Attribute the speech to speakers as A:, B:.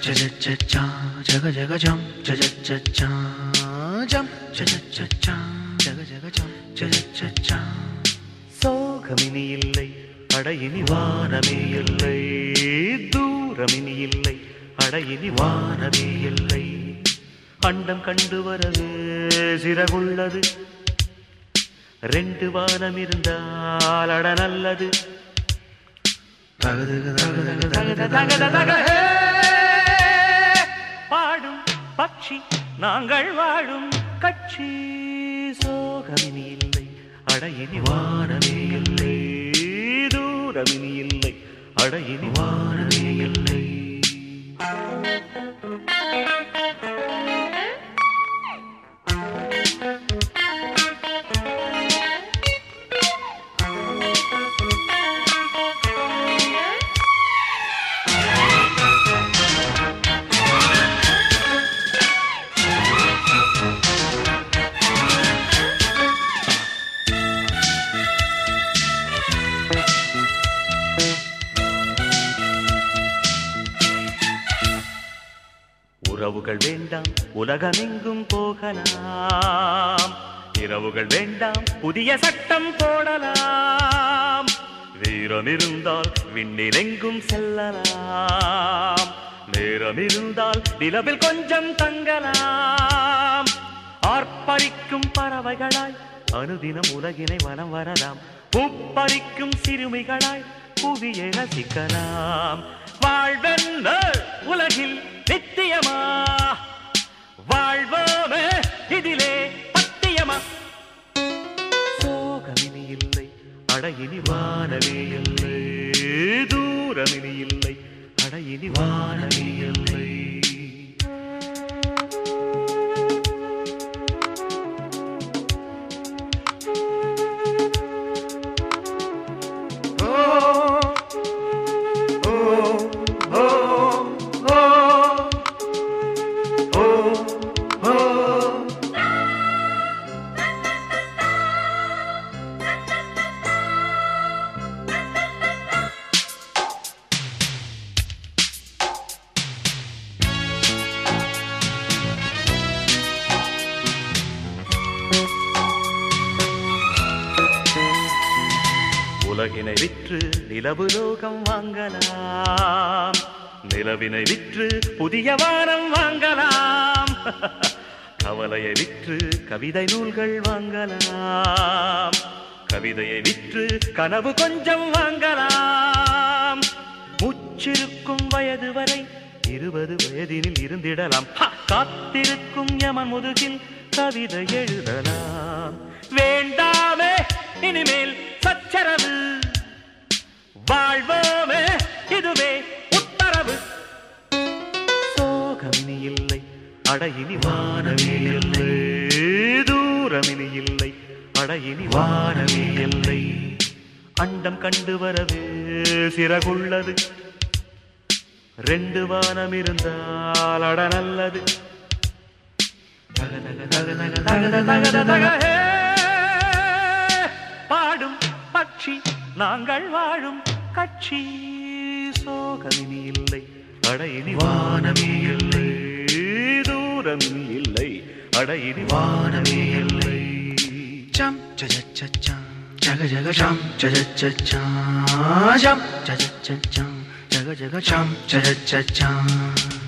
A: cha cha cha cha jaga jaga jam cha cha cha cha jam cha cha cha cha jaga jaga jam cha cha cha cha
B: சோகமினி இல்லை அடையினி வானமே இல்லை தூரமினி இல்லை அடையினி வானமே இல்லை அண்டம் கண்டு வரவே சிறகுள்ளது ரெண்டு வானம் இருந்தால் அட நல்லது
A: daga daga daga daga daga
B: தக, தக, தக, ஹே! பாடும் பட்சி நாங்கள் வாழும் கட்சி சோகமினி இல்லை அடையினி வானமே இல்லை தூரமினி இல்லை அடையினி வானமே இல்லை உறவுகள் வேண்டாம் உலகமெங்கும் போகலாம் இரவுகள் வேண்டாம் புதிய சட்டம் போடலாம் வீரம் இருந்தால் விண்ணிலெங்கும் செல்லலாம் நேரம் இருந்தால் நிலவில் கொஞ்சம் தங்கலாம் ஆர்ப்பரிக்கும் பறவைகளாய் அனுதினம் உலகினை வலம் வரலாம் பூப்பறிக்கும் சிறுமிகளாய் புவியை ரசிக்கலாம் வாழ்வென்ன உலகில் நித்தியமா வாழ்வோமே இதிலே பத்தியமா சோகமினி இல்லை அடையினி வானமே இல்லை தூரமினி இல்லை அடையினி வானமே இல்லை உலகினை விற்று நிலவு லோகம் வாங்கலாம் நிலவினை விற்று புதிய வானம் வாங்கலாம் கவலையை விற்று கவிதை நூல்கள் வாங்கலாம் கவிதையை விற்று கனவு கொஞ்சம் வாங்கலாம் முச்சிருக்கும் வயது வரை இருபது வயதினில் இருந்திடலாம் ஹ! காத்திருக்கும் யமன் முதுகில் கவிதை எழுதலாம் வேண்டாமே இனிமேல் சச்சரவு வாழ்வோமே இதுவே உத்தரவு சோகமினி இல்லை அடையினி வானமே இல்லை தூரமினி இல்லை அடையினி வானமே இல்லை அண்டம் கண்டு வரவே சிறகுள்ளது ரெண்டு வானம் இருந்தால் அட நல்லது தக, தக, தக, தக, தக, தக, தக, தக, ஹே! பாடும் பட்சி நாங்கள் வாழும் கட்சி சோகமினி இல்லை அடையினி வானமே இல்லை தூரமினி இல்லை அடையினி வானமே இல்லை
A: jam cha cha cha cha jaga jaga jam cha cha cha cha jam cha cha cha cha jaga jaga jam cha cha cha cha